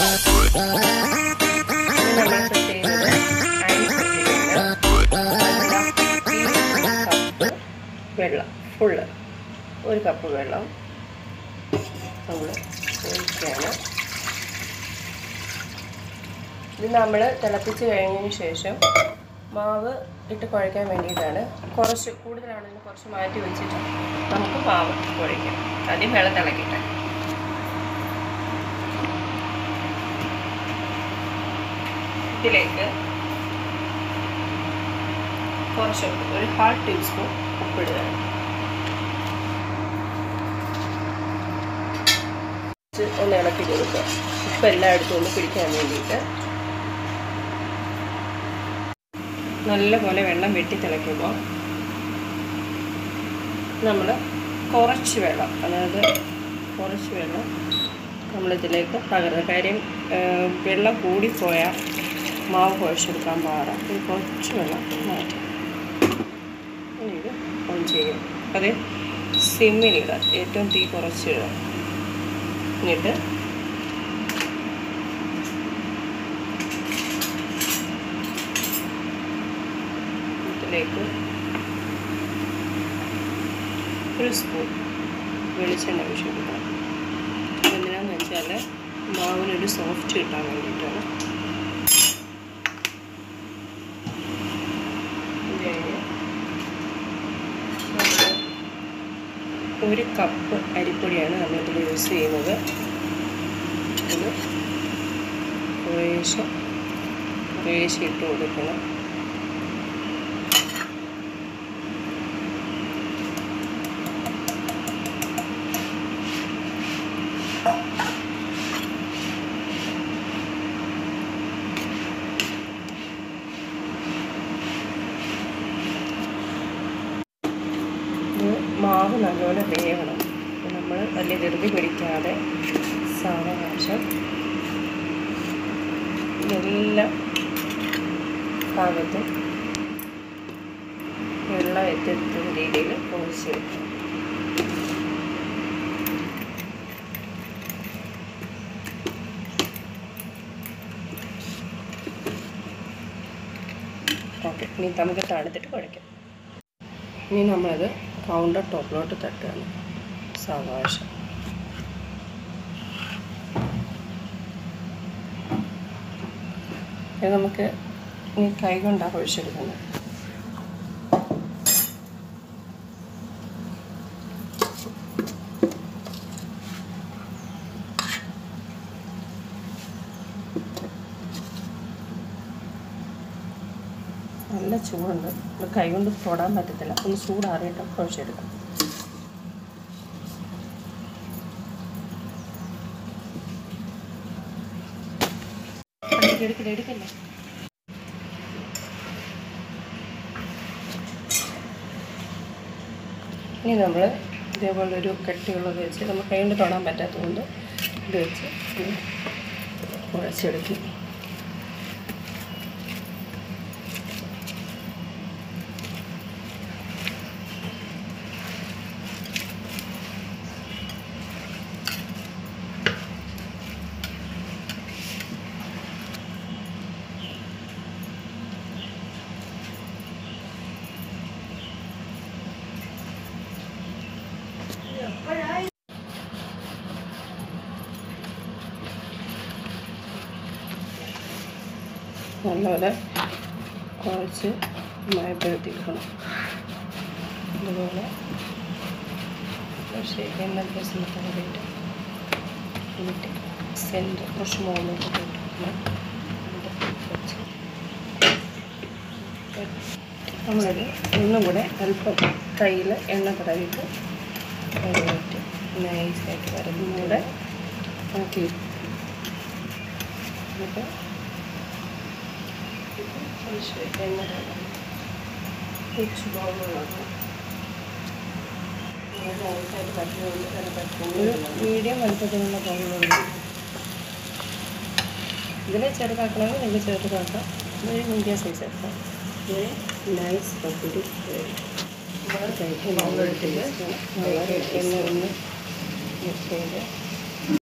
ഇനി നമ്മളിപ്പോൾ ചെയ്യുന്നത് അരി കപ്പ് വെള്ളം ഫുള്ള് ഒരു കപ്പ് വെള്ളം നമ്മൾ ഒഴിക്കുകയാണ് ഇത് നമ്മൾ തിളപ്പിച്ച് കഴിഞ്ഞതിന് ശേഷം മാവ് ഇട്ട് കുഴയ്ക്കാൻ വേണ്ടിയിട്ടാണ് കുറച്ച് കൂടുതലാണെങ്കിൽ കുറച്ച് മാറ്റി വെച്ചിട്ട് നമുക്ക് മാവ് കുഴയ്ക്കാം ആദ്യം വെള്ളം തിളക്കിട്ടെ ഇതിലേക്ക് കുറച്ച് ഉപ്പ് ഒരു ഹാഫ് ടീസ്പൂൺ ഉപ്പിടുകയാണ് ഒന്ന് ഇളക്കി കൊടുക്കുക ഉപ്പ് എല്ലായിടത്തും ഒന്ന് പിടിക്കാൻ വേണ്ടിയിട്ട് നല്ലപോലെ വെള്ളം വെട്ടി തിളയ്ക്കുമ്പോൾ നമ്മൾ കുറച്ച് വെള്ളം അതായത് കുറച്ച് വെള്ളം നമ്മളിതിലേക്ക് പകരുന്നത് കാര്യം വെള്ളം കൂടിപ്പോയാൽ മാവ് കുഴച്ചെടുക്കാൻ പാടാം ഇത് കുറച്ച് വെള്ളം മാറ്റി ഇനി ഇത് ഓൺ ചെയ്യും അത് സിമ്മിലിടുക ഏറ്റവും തീ കുറച്ചിടുക എന്നിട്ട് ഇതിലേക്ക് ഒരു സ്പൂൺ വെളിച്ചെണ്ണ ഒഴിച്ച് കൊടുക്കണം എന്തിനാന്ന് വെച്ചാൽ മാവിനൊരു സോഫ്റ്റ് കിട്ടാൻ വേണ്ടിയിട്ടാണ് ഇത് കഴിഞ്ഞ് നമ്മള് ഒരു കപ്പ് അരിപ്പൊടിയാണ് നമ്മളിതിൽ യൂസ് ചെയ്യുന്നത് ഇത് കുറേശ്ശെ കുറേശ്ശെ ഇട്ട് കൊടുക്കണം ഇത് മാവ് നല്ലപോലെ വേവണം നമ്മൾ വലിയ ധൃതി പിടിക്കാതെ സാവകാശം ഇതെല്ലാം ഭാഗത്തും വെള്ളം എത്തിയെത്തുന്ന രീതിയിൽ ഒഴിച്ച് വെക്കണം ഓക്കെ ഇനി നമുക്ക് തണുത്തിട്ട് കുഴയ്ക്കാം ഇനി നമ്മളത് കൗണ്ടർ ടോപ്പിലോട്ട് തട്ടുകയാണ് സാവകാശം ഇത് നമുക്ക് ഈ കൈ കൊണ്ടാണ് ഒഴിച്ചെടുക്കുന്നത് നല്ല ചൂടുണ്ട് ഇത് കൈ കൊണ്ട് തൊടാൻ പറ്റത്തില്ല ഒന്ന് ചൂടാറിയിട്ട് കുഴച്ചെടുക്കാം എടുക്കില്ല എടുക്കില്ല ഇനി നമ്മൾ ഇതേപോലെ ഒരു കട്ടിയുള്ളത് വെച്ച് നമ്മൾ കൈ കൊണ്ട് തൊടാൻ പറ്റാത്തതുകൊണ്ട് ഇത് വെച്ച് ഒന്ന് കുഴച്ചെടുക്കും നല്ലപോലെ കുഴച്ച് മയപ്പെടുത്തിയിരിക്കണം അതുപോലെ പക്ഷേ എണ്ണ സ്ഥലത്ത് കൂടിയിട്ട് എന്നിട്ട് സെൻറ്റർ കുറച്ച് മുകളിലോട്ട് ഇട്ടിട്ട് വെച്ച് നമ്മളത് ഒന്നും കൂടെ അല്പം കയ്യിൽ എണ്ണ തടവിട്ട് കറിയിട്ട് നൈസായിട്ട് വരഞ്ഞും കൂടെ ആക്കി എന്നിട്ട് കുറച്ച് എണ്ണ തടവി കുറച്ച് ബൗളുകളാക്കും നൈസായിട്ട് പറ്റുന്നുണ്ട് തന്നെ പറ്റുന്നു ഒരു മീഡിയം വലുപ്പത്തിലുള്ള ബൗളുകളുണ്ട് ഇതിൽ ചെറുതാക്കണമെങ്കിൽ നിങ്ങൾക്ക് ചെറുതാക്കാം ഇതൊരു മീഡിയം സൈസ് എടുക്കാം ഇത് നൈസ് പത്തിരി കഴിക്കാൻ വളരെ ടേസ്റ്റാണ് വളരെ എണ്ണ ഒന്ന് മിക്സ് ചെയ്ത്